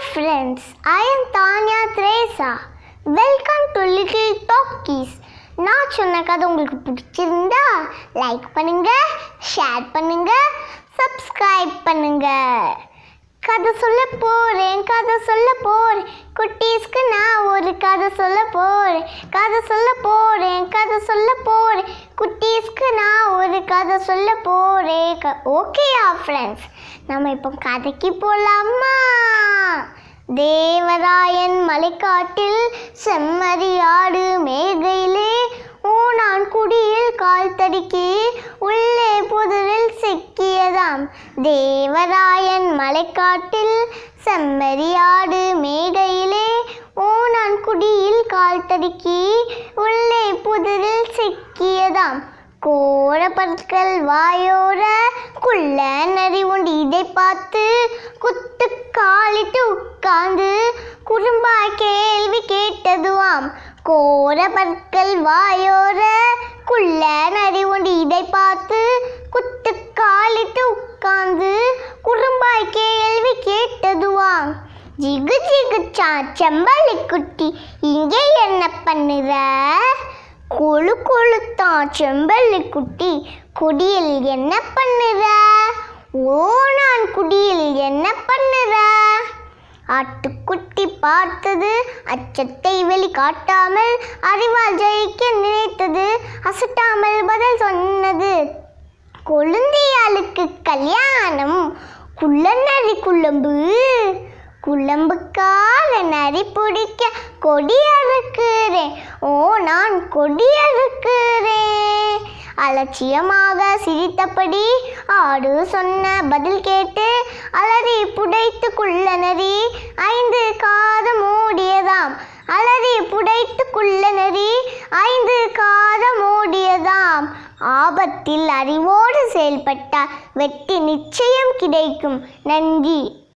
friends, I am Tanya Teresa. Welcome to Little Talkies. நான் சொன்ன கதை உங்களுக்கு பிடிச்சிருந்தா லைக் பண்ணுங்க ஷேர் பண்ணுங்க சப்ஸ்கிரைப் பண்ணுங்க கதை சொல்ல போறேன் கதை சொல்ல போறேன் குட்டீஸ்க்கு நான் ஒரு கதை சொல்ல போறேன் கதை சொல்ல போறேன் கதை சொல்ல போறேன் குட்டீஸ்க்கு நான் ஒரு கதை சொல்ல போறேன் ஓகேயா ஃப்ரெண்ட்ஸ் நம்ம இப்போ கதைக்கு போலாமா தேவராயன் மலைக்காட்டில் செம்மறியாடு மேகையிலே ஊனான் குடியில் கால் தடுக்கி உள்ளே புதரில் சிக்கியதாம் தேவராயன் மலைக்காட்டில் செம்மறியாடு மேடையிலே ஊனான் குடியில் கால் தடுக்கி உள்ளே புதரில் சிக்கியதாம் கோர பற்கள் வாயோர குள்ள நரி உண்டு இதை பார்த்து குத்து காலிட்டு உட்கார்ந்து குறும்பாய் கேள்வி கேட்டதுவாம் கோர பற்கள் வாயோர குள்ள நரி உண்டு இதை பார்த்து குத்து காலிட்டு உட்கார்ந்து குறும்பாய் கேள்வி கேட்டதுவாம் ஜிகு ஜிகு சா செம்பள்ளி குட்டி இங்கே என்ன பண்ணுற கொழு கொழுத்தான் செம்பள்ளி குட்டி குடியில் என்ன பண்ணுற ஓ நான் குடியில் என்ன பண்ணுற ஆட்டுக்குட்டி பார்த்தது அச்சத்தை வெளி காட்டாமல் அறிவால் ஜெயிக்க நினைத்தது அசட்டாமல் பதில் சொன்னது கொழுந்தியாளுக்கு கல்யாணம் குள்ளநரி குழம்பு குழம்புக்காக நரி பிடிக்க கொடி அறுக்கிறேன் ஓ நான் கொடி அறுக்கிறேன் அலட்சியமாக சிரித்தபடி ஆடு சொன்ன பதில் கேட்டு அலறி புடைத்து குள்ளநரி ஐந்து காது மூடியதாம் அலறி புடைத்து குள்ளநரி ஐந்து காது மூடியதாம் ஆபத்தில் அறிவோடு செயல்பட்டால் வெற்றி நிச்சயம் கிடைக்கும் நன்றி